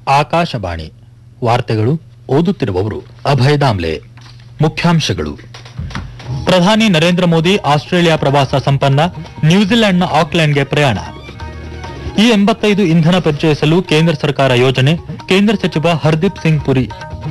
ಆಕಾಶವಾಣಿ ವಾರ್ತೆಗಳು ಓದುತ್ತಿರುವವರು ಅಭಯ ದಾಮ್ಲೆ ಮುಖ್ಯಾಂಶಗಳು ಪ್ರಧಾನಿ ನರೇಂದ್ರ ಮೋದಿ ಆಸ್ಟ್ರೇಲಿಯಾ ಪ್ರವಾಸ ಸಂಪನ್ನ ನ್ಯೂಜಿಲೆಂಡ್ನ ಆಕ್ಲೆಂಡ್ಗೆ ಪ್ರಯಾಣ ಈ ಎಂಬತ್ತೈದು ಇಂಧನ ಪರಿಚಯಿಸಲು ಕೇಂದ್ರ ಸರ್ಕಾರ ಯೋಜನೆ ಕೇಂದ್ರ ಸಚಿವ ಹರ್ದೀಪ್ ಸಿಂಗ್ ಪುರಿ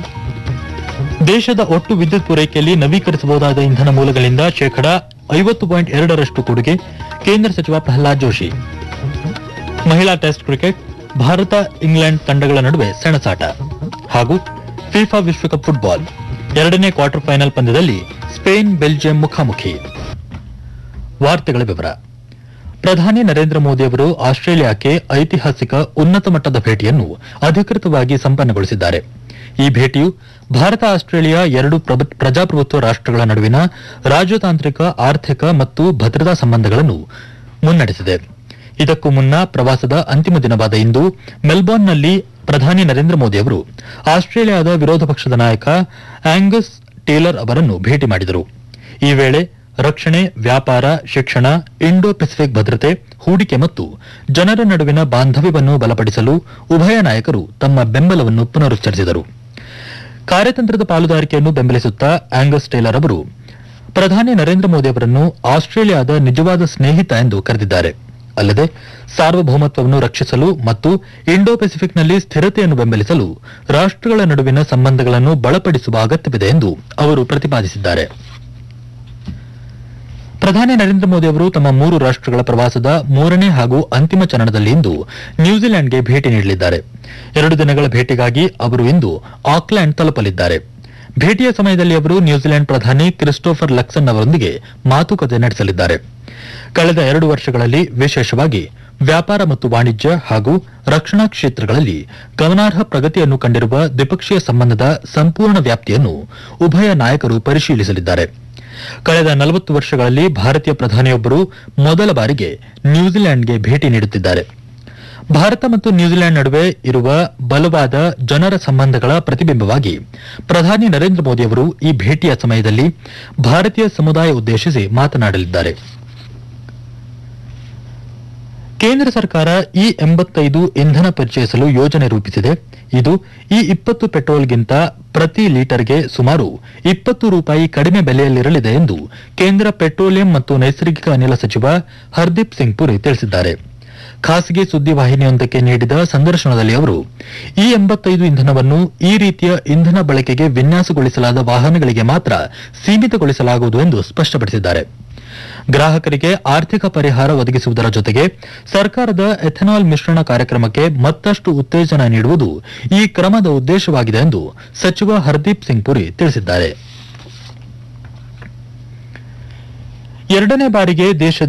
ದೇಶದ ಒಟ್ಟು ವಿದ್ಯುತ್ ಪೂರೈಕೆಯಲ್ಲಿ ನವೀಕರಿಸಬಹುದಾದ ಇಂಧನ ಮೂಲಗಳಿಂದ ಶೇಕಡಾ ಐವತ್ತು ಪಾಯಿಂಟ್ ಎರಡರಷ್ಟು ಕೊಡುಗೆ ಕೇಂದ್ರ ಸಚಿವ ಪ್ರಹ್ಲಾದ್ ಜೋಶಿ ಮಹಿಳಾ ಟೆಸ್ಟ್ ಕ್ರಿಕೆಟ್ ಭಾರತ ಇಂಗ್ಲೆಂಡ್ ತಂಡಗಳ ನಡುವೆ ಸೆಣಸಾಟ ಹಾಗೂ ಫಿಫಾ ವಿಶ್ವಕಪ್ ಫುಟ್ಬಾಲ್ ಎರಡನೇ ಕ್ವಾರ್ಟರ್ ಫೈನಲ್ ಪಂದ್ಯದಲ್ಲಿ ಸ್ಪೇನ್ ಬೆಲ್ಜಿಯಂ ಮುಖಾಮುಖಿ ವಾರ್ತೆಗಳ ವಿವರ ಪ್ರಧಾನಿ ನರೇಂದ್ರ ಮೋದಿ ಅವರು ಆಸ್ಟ್ರೇಲಿಯಾಕ್ಕೆ ಐತಿಹಾಸಿಕ ಉನ್ನತ ಮಟ್ಟದ ಭೇಟಿಯನ್ನು ಅಧಿಕೃತವಾಗಿ ಸಂಪನ್ನಗೊಳಿಸಿದ್ದಾರೆ ಈ ಭೇಟಿಯು ಭಾರತ ಆಸ್ಟ್ರೇಲಿಯಾ ಎರಡು ಪ್ರಭ- ಪ್ರಜಾಪ್ರಭುತ್ವ ರಾಷ್ಟ್ರಗಳ ನಡುವಿನ ರಾಜತಾಂತ್ರಿಕ ಆರ್ಥಿಕ ಮತ್ತು ಭದ್ರತಾ ಸಂಬಂಧಗಳನ್ನು ಮುನ್ನಡೆಸಿದೆ ಇದಕ್ಕೂ ಮುನ್ನ ಪ್ರವಾಸದ ಅಂತಿಮ ದಿನವಾದ ಇಂದು ಮೆಲ್ಬೋರ್ನ್ನಲ್ಲಿ ಪ್ರಧಾನಿ ನರೇಂದ್ರ ಮೋದಿ ಅವರು ಆಸ್ಟ್ರೇಲಿಯಾದ ವಿರೋಧ ಪಕ್ಷದ ನಾಯಕ ಆಂಗಸ್ ಟೇಲರ್ ಅವರನ್ನು ಭೇಟಿ ಮಾಡಿದರು ಈ ವೇಳೆ ರಕ್ಷಣೆ ವ್ಯಾಪಾರ ಶಿಕ್ಷಣ ಇಂಡೋ ಪೆಸಿಫಿಕ್ ಭದ್ರತೆ ಹೂಡಿಕೆ ಮತ್ತು ಜನರ ನಡುವಿನ ಬಾಂಧವ್ಯವನ್ನು ಬಲಪಡಿಸಲು ಉಭಯ ನಾಯಕರು ತಮ್ಮ ಬೆಂಬಲವನ್ನು ಪುನರುಚ್ಚರಿಸಿದರು ಕಾರ್ಯತಂತ್ರದ ಪಾಲುದಾರಿಕೆಯನ್ನು ಬೆಂಬಲಿಸುತ್ತಾ ಆಂಗಸ್ ಟೇಲರ್ ಅವರು ಪ್ರಧಾನಿ ನರೇಂದ್ರ ಮೋದಿ ಅವರನ್ನು ಆಸ್ಟ್ರೇಲಿಯಾದ ನಿಜವಾದ ಸ್ನೇಹಿತ ಎಂದು ಕರೆದಿದ್ದಾರೆ ಅಲ್ಲದೆ ಸಾರ್ವಭೌಮತ್ವವನ್ನು ರಕ್ಷಿಸಲು ಮತ್ತು ಇಂಡೋ ಪೆಸಿಫಿಕ್ನಲ್ಲಿ ಸ್ಥಿರತೆಯನ್ನು ಬೆಂಬಲಿಸಲು ರಾಷ್ಟ್ರಗಳ ನಡುವಿನ ಸಂಬಂಧಗಳನ್ನು ಬಲಪಡಿಸುವ ಅಗತ್ಯವಿದೆ ಎಂದು ಅವರು ಪ್ರತಿಪಾದಿಸಿದ್ದಾರೆ ಪ್ರಧಾನಿ ನರೇಂದ್ರ ಮೋದಿ ಅವರು ತಮ್ಮ ಮೂರು ರಾಷ್ಟ್ರಗಳ ಪ್ರವಾಸದ ಮೂರನೇ ಹಾಗೂ ಅಂತಿಮ ಚರಣದಲ್ಲಿ ಇಂದು ನ್ಯೂಜಿಲೆಂಡ್ಗೆ ಭೇಟಿ ನೀಡಲಿದ್ದಾರೆ ಎರಡು ದಿನಗಳ ಭೇಟಿಗಾಗಿ ಅವರು ಇಂದು ಆಕ್ಲೆಂಡ್ ತಲುಪಲಿದ್ದಾರೆ ಭೇಟಿಯ ಸಮಯದಲ್ಲಿ ಅವರು ನ್ಯೂಜಿಲೆಂಡ್ ಪ್ರಧಾನಿ ಕ್ರಿಸ್ಟೋಫರ್ ಲಕ್ಸನ್ ಅವರೊಂದಿಗೆ ಮಾತುಕತೆ ನಡೆಸಲಿದ್ದಾರೆ ಕಳೆದ ಎರಡು ವರ್ಷಗಳಲ್ಲಿ ವಿಶೇಷವಾಗಿ ವ್ಯಾಪಾರ ಮತ್ತು ವಾಣಿಜ್ಯ ಹಾಗೂ ರಕ್ಷಣಾ ಕ್ಷೇತ್ರಗಳಲ್ಲಿ ಗಮನಾರ್ಹ ಪ್ರಗತಿಯನ್ನು ಕಂಡಿರುವ ದ್ವಿಪಕ್ಷೀಯ ಸಂಬಂಧದ ಸಂಪೂರ್ಣ ವ್ಯಾಪ್ತಿಯನ್ನು ಉಭಯ ನಾಯಕರು ಪರಿಶೀಲಿಸಲಿದ್ದಾರೆ ಕಳೆದ ನಲವತ್ತು ವರ್ಷಗಳಲ್ಲಿ ಭಾರತೀಯ ಪ್ರಧಾನಿಯೊಬ್ಬರು ಮೊದಲ ಬಾರಿಗೆ ನ್ಯೂಜಿಲೆಂಡ್ಗೆ ಭೇಟಿ ನೀಡುತ್ತಿದ್ದಾರೆ ಭಾರತ ಮತ್ತು ನ್ಯೂಜಿಲೆಂಡ್ ನಡುವೆ ಇರುವ ಬಲವಾದ ಜನರ ಸಂಬಂಧಗಳ ಪ್ರತಿಬಿಂಬವಾಗಿ ಪ್ರಧಾನಿ ನರೇಂದ್ರ ಮೋದಿ ಅವರು ಈ ಭೇಟಿಯ ಸಮಯದಲ್ಲಿ ಭಾರತೀಯ ಸಮುದಾಯ ಉದ್ದೇಶಿಸಿ ಮಾತನಾಡಲಿದ್ದಾರೆ ಕೇಂದ್ರ ಸರ್ಕಾರ ಈ ಎಂಬತ್ತೈದು ಇಂಧನ ಪರಿಚಯಿಸಲು ಯೋಜನೆ ರೂಪಿಸಿದೆ ಇದು ಈ ಇಪ್ಪತ್ತು ಪೆಟ್ರೋಲ್ಗಿಂತ ಪ್ರತಿ ಲೀಟರ್ಗೆ ಸುಮಾರು ಇಪ್ಪತ್ತು ರೂಪಾಯಿ ಕಡಿಮೆ ಬೆಲೆಯಲ್ಲಿರಲಿದೆ ಎಂದು ಕೇಂದ್ರ ಪೆಟ್ರೋಲಿಯಂ ಮತ್ತು ನೈಸರ್ಗಿಕ ಅನಿಲ ಸಚಿವ ಹರ್ದೀಪ್ ಸಿಂಗ್ ಪುರಿ ತಿಳಿಸಿದ್ದಾರೆ ಖಾಸಗಿ ಸುದ್ದಿವಾಹಿನಿಯೊಂದಕ್ಕೆ ನೀಡಿದ ಸಂದರ್ಶನದಲ್ಲಿ ಅವರು ಈ ಎಂಬತ್ತೈದು ಇಂಧನವನ್ನು ಈ ರೀತಿಯ ಇಂಧನ ಬಳಕೆಗೆ ವಿನ್ಯಾಸಗೊಳಿಸಲಾದ ವಾಹನಗಳಿಗೆ ಮಾತ್ರ ಸೀಮಿತಗೊಳಿಸಲಾಗುವುದು ಎಂದು ಸ್ಪಷ್ಟಪಡಿಸಿದ್ದಾರೆ ಗ್ರಾಹಕರಿಗೆ ಆರ್ಥಿಕ ಪರಿಹಾರ ಒದಗಿಸುವುದರ ಜೊತೆಗೆ ಸರ್ಕಾರದ ಎಥೆನಾಲ್ ಮಿಶ್ರಣ ಕಾರ್ಯಕ್ರಮಕ್ಕೆ ಮತ್ತಷ್ಟು ಉತ್ತೇಜನ ನೀಡುವುದು ಈ ಕ್ರಮದ ಉದ್ದೇಶವಾಗಿದೆ ಎಂದು ಸಚಿವ ಹರ್ದೀಪ್ ಸಿಂಗ್ ಪುರಿ ತಿಳಿಸಿದ್ದಾರೆ ಎರಡನೇ ಬಾರಿಗೆ ದೇಶದ